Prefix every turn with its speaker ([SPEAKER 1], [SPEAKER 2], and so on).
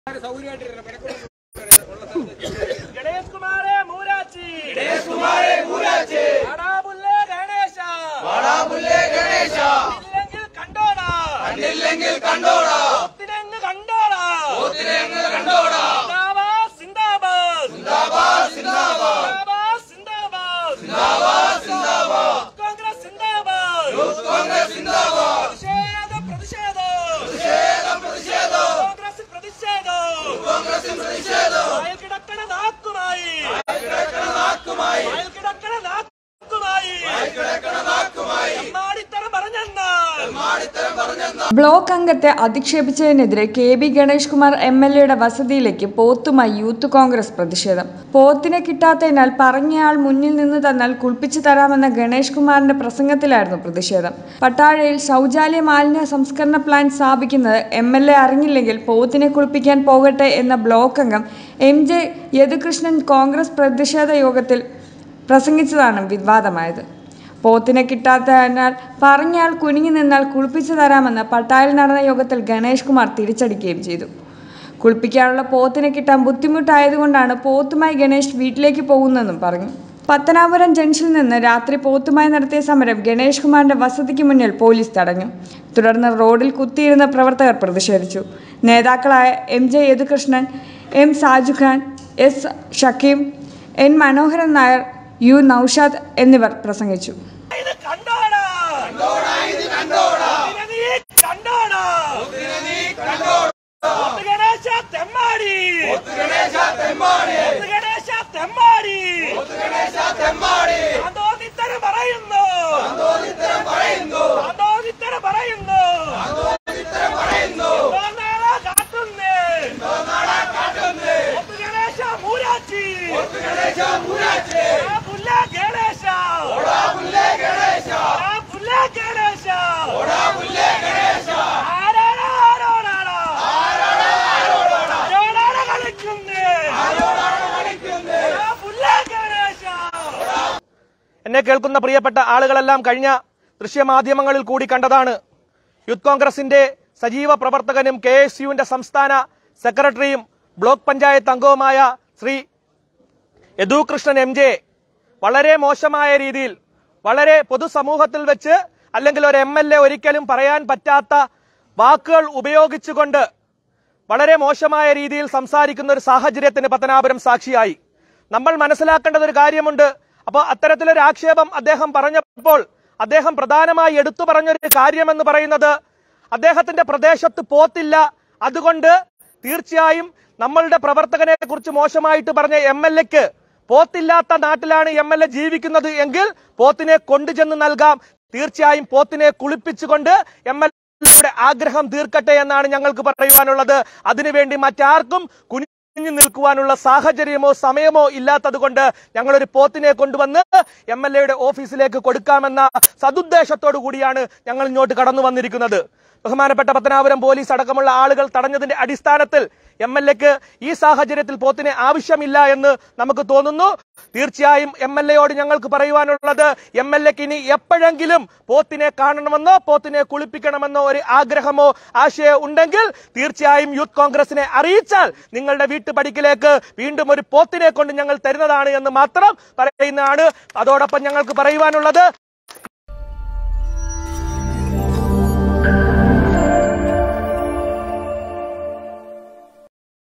[SPEAKER 1] ഗണേഷ് കുമാരെ മൂരാച്ചി ഗണേഷ് കുമാരെ മൂരാച്ചി വാടാമുല്ലേ ഗണേശ വാടാമുല്ലേ ഗണേശ ഇല്ലെങ്കിൽ കണ്ടോടാ കണ്ടില്ലെങ്കിൽ കണ്ടോടാ ഒത്തിരങ്ങ് കണ്ടോടാ ഒത്തിരങ്ങ് കണ്ടോടാ സിന്ദാബാദ് സിന്ദാബാദ് സിന്ദാബാദ് സിന്ദാബാദ് സിന്ദാബാദ് സിന്ദാബാദ് കോൺഗ്രസ് സിന്ദാബാദ് യൂത്ത് കോൺഗ്രസ് സിന്ദാബാദ് പ്രതിഷേധം പ്രതിഷേധം പ്രതിഷേധം കോൺഗ്രസ് പ്രതിഷേധം കോൺഗ്രസ് പ്രതിഷേധം അയൽ കിടക്കണ നാക്കുമായി അയൽ കിടക്കണ നാക്കുമായി അയൽ കിടക്കണ നാക്കുമായി അയൽ കിടക്കണ നാക്കുമായി എമ്മാടിത്തരം പറഞ്ഞെന്നാ എമ്മാടിത്തരം പറഞ്ഞെന്നാ
[SPEAKER 2] ബ്ലോക്ക് അംഗത്തെ അധിക്ഷേപിച്ചതിനെതിരെ K B Ganesh Kumar M L എയുടെ വസതിയിലേക്ക് പോത്തുമായി യൂത്ത് കോൺഗ്രസ് പ്രതിഷേധം പോത്തിനെ കിട്ടാത്തതിനാൽ പറഞ്ഞയാൾ മുന്നിൽ നിന്ന് തന്നാൽ കുളിപ്പിച്ചു തരാമെന്ന ഗണേഷ് കുമാറിന്റെ പ്രസംഗത്തിലായിരുന്നു പ്രതിഷേധം പട്ടാഴയിൽ ശൗചാലയ മാലിന്യ സംസ്കരണ പ്ലാന്റ് സ്ഥാപിക്കുന്നത് എം എൽ എ അറിഞ്ഞില്ലെങ്കിൽ പോത്തിനെ കുളിപ്പിക്കാൻ പോകട്ടെ എന്ന ബ്ലോക്ക് അംഗം എം ജെ യദുകൃഷ്ണൻ കോൺഗ്രസ് പ്രതിഷേധ യോഗത്തിൽ പ്രസംഗിച്ചതാണ് വിവാദമായത് പോത്തിനെ കിട്ടാത്തതിനാൽ പറഞ്ഞയാൾ കുനിഞ്ഞു നിന്നാൽ കുളിപ്പിച്ചു തരാമെന്ന് പട്ടായിൽ നടന്ന യോഗത്തിൽ ഗണേഷ് കുമാർ തിരിച്ചടിക്കുകയും ചെയ്തു കുളിപ്പിക്കാനുള്ള പോത്തിനെ കിട്ടാൻ ബുദ്ധിമുട്ടായതുകൊണ്ടാണ് പോത്തുമായി ഗണേഷ് വീട്ടിലേക്ക് പോകുന്നതെന്നും പറഞ്ഞു പത്തനാപുരം ജംഗ്ഷനിൽ നിന്ന് രാത്രി പോത്തുമായി നടത്തിയ സമരം ഗണേഷ് കുമാറിന്റെ വസതിക്ക് മുന്നിൽ പോലീസ് തടഞ്ഞു തുടർന്ന് റോഡിൽ കുത്തിയിരുന്ന പ്രവർത്തകർ പ്രതിഷേധിച്ചു നേതാക്കളായ M J Yadukrishnan M Sajukhan S Shakeem N Manoharan Nair U Noushad എന്നിവർ പ്രസംഗിച്ചു
[SPEAKER 1] ഇത് കണ്ടോടാ കണ്ടോടാ ഇത് കണ്ടോടാ നീ കണ്ടോടാ നീ കണ്ടോടാ ഒത്ത് ഗണേശ തെമ്മാടി ഒത്ത് ഗണേശ തെമ്മാടി ഒത്ത് ഗണേശ തെമ്മാടി ഒത്ത് ഗണേശ തെമ്മാടി അന്തോന്നിത്തര പറയുന്നു അന്തോന്നിത്തര പറയുന്നു അന്തോന്നിത്തര പറയുന്നു അന്തോന്നിത്തര പറയുന്നു നാളെ കാട്ടുന്നേ നാളെ കാട്ടുന്നേ ഒത്ത് ഗണേശ മൂരാച്ചി ഒത്ത് ഗണേശ മൂരാച്ചി പുല്ല ഗണേശ ഓടാ പുല്ലേ ഗണേശ ഓടാ പുല്ലേ ഗണേശ ഓടാ പുല്ലേ ഗണേശ ആരാടാ ആരോടാടാ ആരാടാ ആരോടാടാ ആരോടാടാ കളിക്കുന്നേ ആരോടാടാ കളിക്കുന്നേ ഓടാ പുല്ലേ ഗണേശ എന്നെ കേൾക്കുന്ന പ്രിയപ്പെട്ട ആളുകളെല്ലാം കഴിഞ്ഞ ദൃശ്യമാധ്യമങ്ങളിൽ കൂടി കണ്ടതാണ് യൂത്ത് കോൺഗ്രസിന്റെ സജീവ പ്രവർത്തകനും കെ എസ് യുവിന്റെ സംസ്ഥാന സെക്രട്ടറിയും ബ്ലോക്ക് പഞ്ചായത്ത് അംഗവുമായ ശ്രീ യദുകൃഷ്ണൻ എം ജെ വളരെ മോശമായ രീതിയിൽ വളരെ പൊതുസമൂഹത്തിൽ വെച്ച് അല്ലെങ്കിൽ ഒരു എം എൽ എ ഒരിക്കലും പറയാൻ പറ്റാത്ത വാക്കുകൾ ഉപയോഗിച്ചുകൊണ്ട് വളരെ മോശമായ രീതിയിൽ സംസാരിക്കുന്ന ഒരു സാഹചര്യത്തിന് പത്തനാപുരം സാക്ഷിയായി നമ്മൾ മനസ്സിലാക്കേണ്ടത് ഒരു കാര്യമുണ്ട് അപ്പോൾ അത്തരത്തിലൊരു ആക്ഷേപം അദ്ദേഹം പറഞ്ഞപ്പോൾ അദ്ദേഹം പ്രധാനമായി എടുത്തു പറഞ്ഞൊരു കാര്യമെന്ന് പറയുന്നത് അദ്ദേഹത്തിന്റെ പ്രദേശത്ത് പോത്തില്ല അതുകൊണ്ട് തീർച്ചയായും നമ്മളുടെ പ്രവർത്തകനെ കുറിച്ച് മോശമായിട്ട് പറഞ്ഞ എം എൽ എക്ക് പോത്തില്ലാത്ത നാട്ടിലാണ് എം എൽ എ ജീവിക്കുന്നത് എങ്കിൽ പോത്തിനെ കൊണ്ടുചെന്ന് നൽകാം തീർച്ചയായും പോത്തിനെ കുളിപ്പിച്ചുകൊണ്ട് എം എൽ എയുടെ ആഗ്രഹം തീർക്കട്ടെ എന്നാണ് ഞങ്ങൾക്ക് പറയുവാനുള്ളത് അതിനുവേണ്ടി മറ്റാർക്കും കുനിഞ്ഞു നിൽക്കുവാനുള്ള സാഹചര്യമോ സമയമോ ഇല്ലാത്തത് കൊണ്ട് ഞങ്ങളൊരു പോത്തിനെ കൊണ്ടുവന്ന് എം എൽ എയുടെ ഓഫീസിലേക്ക് കൊടുക്കാമെന്ന സതുദ്ദേശത്തോടു കൂടിയാണ് ഞങ്ങൾ ഇങ്ങോട്ട് കടന്നു വന്നിരിക്കുന്നത് ബഹുമാനപ്പെട്ട പത്തനാപുരം പോലീസ് അടക്കമുള്ള ആളുകൾ തടഞ്ഞതിന്റെ അടിസ്ഥാനത്തിൽ എം എൽ എക്ക് ഈ സാഹചര്യത്തിൽ പോത്തിനെ ആവശ്യമില്ല എന്ന് നമുക്ക് തോന്നുന്നു തീർച്ചയായും എം എൽ എയോട് ഞങ്ങൾക്ക് പറയുവാനുള്ളത് എം എൽ എക്ക് ഇനി എപ്പോഴെങ്കിലും പോത്തിനെ കാണണമെന്നോ പോത്തിനെ കുളിപ്പിക്കണമെന്നോ ഒരു ആഗ്രഹമോ ആശയോ ഉണ്ടെങ്കിൽ തീർച്ചയായും യൂത്ത് കോൺഗ്രസിനെ അറിയിച്ചാൽ നിങ്ങളുടെ വീട്ടുപടിക്കിലേക്ക് വീണ്ടും ഒരു പോത്തിനെ കൊണ്ട് ഞങ്ങൾ തരുന്നതാണ് എന്ന് മാത്രം പറയുന്നതാണ് അതോടൊപ്പം ഞങ്ങൾക്ക് പറയുവാനുള്ളത്